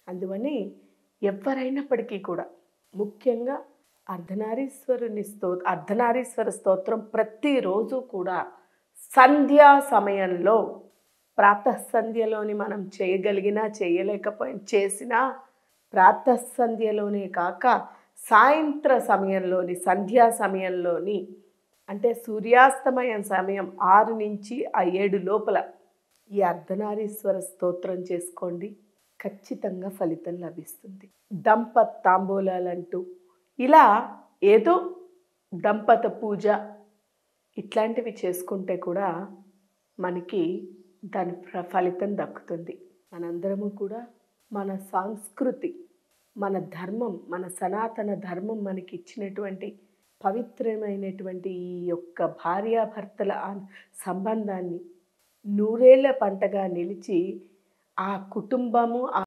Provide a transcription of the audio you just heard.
అందువని ఎవరైనప్పటికీ కూడా ముఖ్యంగా అర్ధనారీశ్వరుని స్తో అర్ధనారీశ్వర స్తోత్రం ప్రతిరోజు కూడా సంధ్యా సమయంలో ప్రాతఃసంధ్యలోని మనం చేయగలిగినా చేయలేకపోయినా చేసినా ప్రాతఃసంధ్యలోనే కాక సాయంత్ర సమయంలోని సంధ్యా సమయంలోని అంటే సూర్యాస్తమయం సమయం ఆరు నుంచి ఆ ఏడు లోపల ఈ అర్ధనారీశ్వర స్తోత్రం చేసుకోండి ఖచ్చితంగా ఫలితం లభిస్తుంది దంపత్ తాంబూలాలంటూ ఇలా ఏదో దంపత పూజ ఇట్లాంటివి చేసుకుంటే కూడా మనకి దాని ఫ- ఫలితం దక్కుతుంది మనందరము కూడా మన సంస్కృతి మన ధర్మం మన సనాతన ధర్మం మనకి ఇచ్చినటువంటి పవిత్రమైనటువంటి ఈ యొక్క భార్యాభర్తల ఆ- సంబంధాన్ని నూరేళ్ల పంటగా నిలిచి ఆ కుటుంబము ఆ